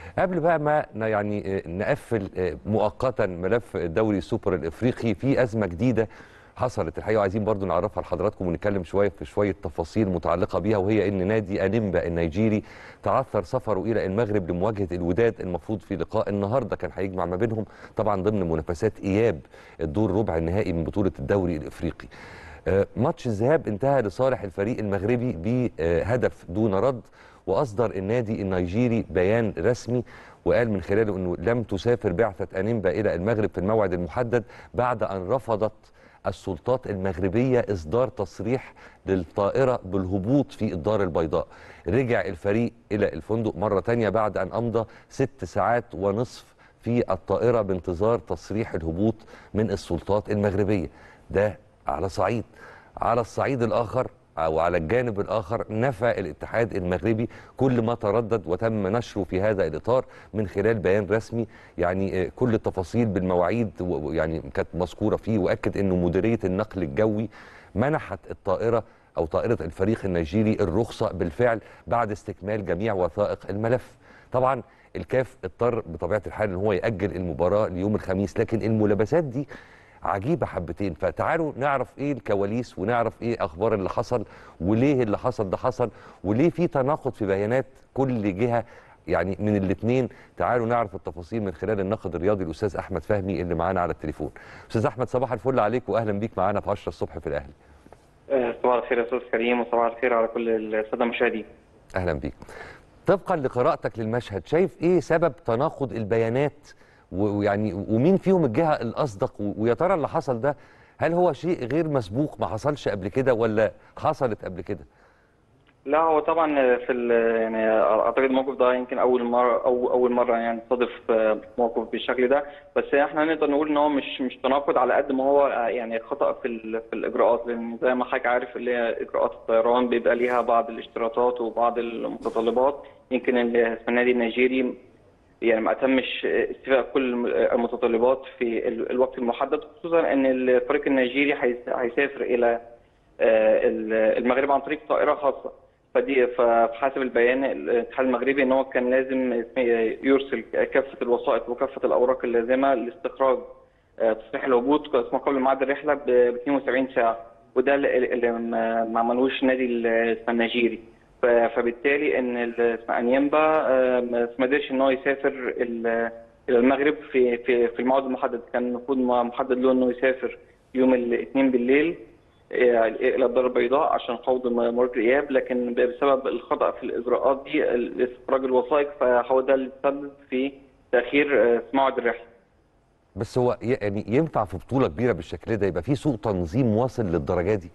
قبل بقى ما ن- يعني آه، نقفل آه، مؤقتا ملف الدوري السوبر الافريقي في ازمه جديده حصلت الحقيقه وعايزين برضو نعرفها لحضراتكم ونتكلم شويه في شويه تفاصيل متعلقه بيها وهي ان نادي انيمبا النيجيري تعثر سفره الى المغرب لمواجهه الوداد المفروض في لقاء النهارده كان هيجمع ما بينهم طبعا ضمن منافسات اياب الدور ربع النهائي من بطوله الدوري الافريقي. آه، ماتش الذهاب انتهى لصالح الفريق المغربي بهدف دون رد واصدر النادي النيجيري بيان رسمي وقال من خلاله انه لم تسافر بعثه انيمبا الى المغرب في الموعد المحدد بعد ان رفضت السلطات المغربيه اصدار تصريح للطائره بالهبوط في الدار البيضاء. رجع الفريق الى الفندق مره تانية بعد ان امضى ست ساعات ونصف في الطائره بانتظار تصريح الهبوط من السلطات المغربيه. ده على صعيد على الصعيد الاخر او على الجانب الاخر نفى الاتحاد المغربي كل ما تردد وتم نشره في هذا الاطار من خلال بيان رسمي يعني آه، كل التفاصيل بالمواعيد و- و- يعني كانت مذكوره فيه واكد انه مديريه النقل الجوي منحت الطائره او طائره الفريق النيجيري الرخصه بالفعل بعد استكمال جميع وثائق الملف طبعا الكاف اضطر بطبيعه الحال ان هو ياجل المباراه ليوم الخميس لكن الملابسات دي عجيبه حبتين فتعالوا نعرف ايه الكواليس ونعرف ايه اخبار اللي حصل وليه اللي حصل ده حصل وليه في تناقض في بيانات كل جهه يعني من الاثنين تعالوا نعرف التفاصيل من خلال الناقد الرياضي الاستاذ احمد فهمي اللي معانا على التليفون استاذ احمد صباح الفل عليك واهلا بيك معانا في 10 الصبح في الاهلي آه، صباح الخير يا استاذ كريم وصباح الخير على كل الساده المشاهدين. اهلا بيك طبقا لقراءتك للمشهد شايف ايه سبب تناقض البيانات و- ويعني ومين فيهم الجهه الاصدق و- ويا ترى اللي حصل ده هل هو شيء غير مسبوق ما حصلش قبل كده ولا حصلت قبل كده لا هو طبعا في ال- يعني اعتقد الموقف ده يمكن اول مره او اول مره يعني تصادف آه، موقف بالشكل ده بس احنا نقدر نقول ان هو مش مش تناقض على قد ما هو آه، يعني خطا في ال- في الاجراءات لان زي ما حضرتك عارف اللي هي اجراءات الطيران بيبقى ليها بعض الاشتراطات وبعض المتطلبات يمكن ال- النادي النيجيري يعني ما تمش استيفاء كل المتطلبات في ال- الوقت المحدد خصوصا ان الفريق النيجيري هيس- هيسافر الى آه، ال- المغرب عن طريق طائره خاصه فدي فحسب البيان الاتحاد المغربي ان هو كان لازم يرسل كافه الوثائق وكافه الاوراق اللازمه لاستخراج آه، تصريح الهبوط اسمه قبل ميعاد الرحله ب 72 ساعه وده اللي اللي ما ما عملوش النادي النيجيري ف- فبالتالي ان ال- اسمه انيمبا آه، ما ما قدرش ان هو يسافر ال- الى المغرب في في في الموعد المحدد كان المفروض محدد له انه يسافر يوم الاثنين بالليل آه، الى الدار البيضاء عشان خوض مباراه الاياب لكن بسبب الخطا في الاجراءات دي ال- استخراج الوثائق فهو ده اللي تسبب في تاخير آه، موعد الرحله بس هو ي- يعني ينفع في بطوله كبيره بالشكل ده يبقى في سوء تنظيم واصل للدرجه دي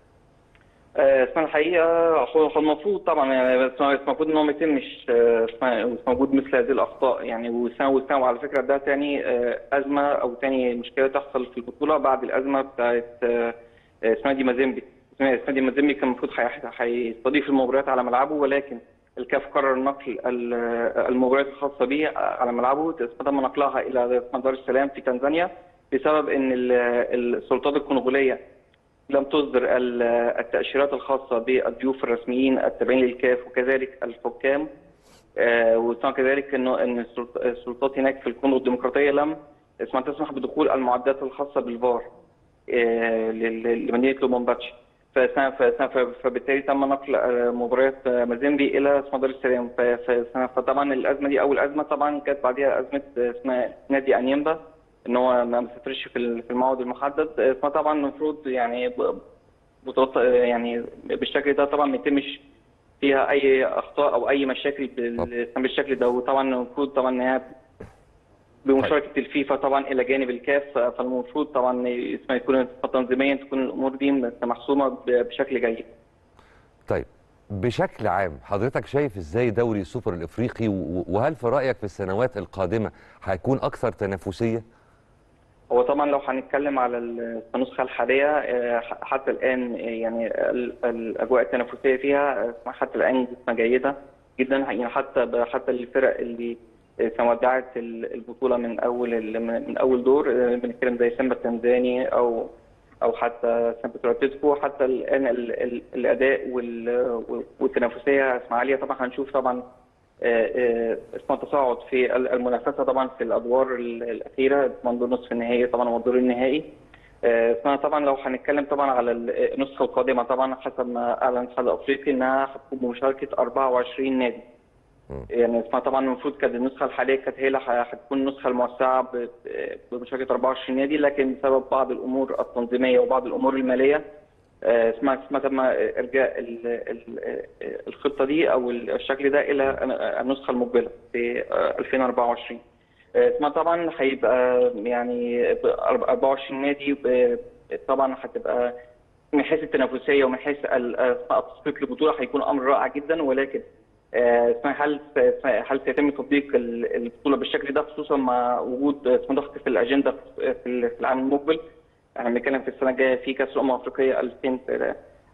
آه، اسمها الحقيقه هو هو المفروض طبعا يعني بس بس المفروض ان هو ما يتمش آه، اسمها- مش موجود مثل هذه الاخطاء يعني وسنه وسنه وعلى فكره ده تاني آه، ازمه او تاني مشكله تحصل في البطوله بعد الازمه بتاعت آه، آه، اسمها دي مازيمبي اسمها اسمها دي مازيمبي كان المفروض هي- هيستضيف المباريات على ملعبه ولكن الكاف قرر نقل ال- المباريات الخاصه به على ملعبه تم نقلها الى دار السلام في تنزانيا بسبب ان ال- السلطات الكونغوليه لم تصدر ال- التأشيرات الخاصة بالضيوف الرسميين التابعين للكاف وكذلك الحكام آه، وكان كذلك انه ان السلط- السلطات هناك في الكونغو الديمقراطية لم اسمها تسمح بدخول المعدات الخاصة بالفار آه، لل- لمدينة لومباتشي فسنة فسنة فبالتالي تم نقل آه، مباريات آه، مازيمبي الى اسمها دار السلام ف- فسنة- فطبعا الازمه دي اول ازمه طبعا كانت بعديها ازمه آه، اسمها نادي انيمبا ان هو ما مسافرش في ال- في الموعد المحدد آه، فطبعا المفروض يعني ب- بطولات آه، يعني بالشكل ده طبعا ما يتمش فيها اي اخطاء او اي مشاكل بال- بالشكل ده وطبعا المفروض طبعا ان هي بمشاركه الفيفا طبعا الى جانب الكاف فالمفروض طبعا اسمها يكون تنظيميا تكون الامور دي محسومه ب- بشكل جيد. طيب بشكل عام حضرتك شايف ازاي دوري السوبر الافريقي و- وهل في رايك في السنوات القادمه هيكون اكثر تنافسيه هو طبعا لو هنتكلم على النسخه الحاليه آه، حتى الان آه، يعني ال- الاجواء التنافسيه فيها آه، حتى الان جيده جدا يعني حتى حتى الفرق اللي ودعت البطوله من اول ال- من اول دور آه، بنتكلم زي سيمبا التنزاني او او حتى سان اتلتيكو حتى الان ال- ال- الاداء وال- والتنافسيه اسمها عاليه طبعا هنشوف طبعا اسمها تصاعد في المنافسه طبعا في الادوار الاخيره منذ نصف النهائي طبعا والدور النهائي اسمها طبعا لو هنتكلم طبعا على النسخه القادمه طبعا حسب ما اعلن الاتحاد الافريقي انها هتكون بمشاركه 24 نادي يعني اسمها طبعا المفروض كانت النسخه الحاليه كانت هي اللي هتكون النسخه الموسعه بمشاركه 24 نادي لكن بسبب بعض الامور التنظيميه وبعض الامور الماليه اسمها اسمها تم ارجاء الخطه دي او الشكل ده الى النسخه المقبله في 2024 اسمها طبعا هيبقى يعني 24 نادي طبعا هتبقى من حيث التنافسيه ومن حيث التسويق للبطوله هيكون امر رائع جدا ولكن هل هل سيتم تطبيق البطوله بالشكل ده خصوصا مع وجود ضغط في الاجنده في العام المقبل احنا بنتكلم في السنه الجايه في كاس الامم الافريقيه 2000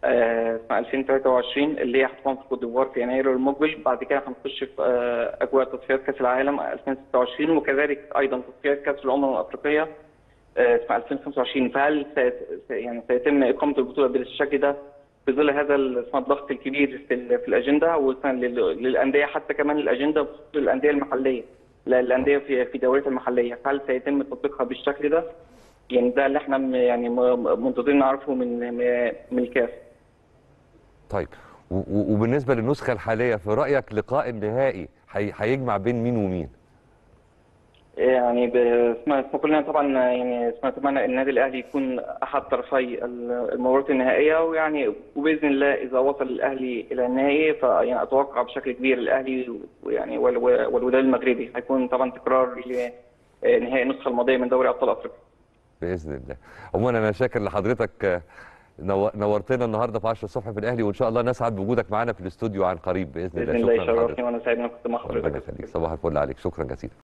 2023 اللي هي هتكون في كوت ديفوار في يناير المقبل بعد كده هنخش في اجواء تصفيات كاس العالم 2026 وكذلك ايضا تصفيات كاس الامم الافريقيه في 2025 فهل يعني سيتم اقامه البطوله بالشكل ده في ظل هذا الضغط الكبير في, في الاجنده للانديه حتى كمان الاجنده للانديه المحليه الانديه في في دوريات المحليه هل سيتم تطبيقها بالشكل ده؟ يعني ده اللي احنا يعني منتظرين نعرفه من من الكاس. طيب وبالنسبه للنسخه الحاليه في رايك لقاء النهائي هيجمع بين مين ومين؟ يعني اسمها كلنا طبعا يعني اسمها اتمنى النادي الاهلي يكون احد طرفي المباراه النهائيه ويعني وباذن الله اذا وصل الاهلي الى النهائي فيعني اتوقع بشكل كبير الاهلي ويعني والوداد المغربي هيكون طبعا تكرار لنهائي النسخه الماضيه من دوري ابطال افريقيا. باذن الله. عموما انا شاكر لحضرتك نورتنا النهارده في 10 الصبح في الاهلي وان شاء الله نسعد بوجودك معانا في الاستوديو عن قريب باذن الله باذن الله يشرفني وانا سعيد اني كنت مع حضرتك ربنا يخليك صباح الفل عليك شكرا جزيلا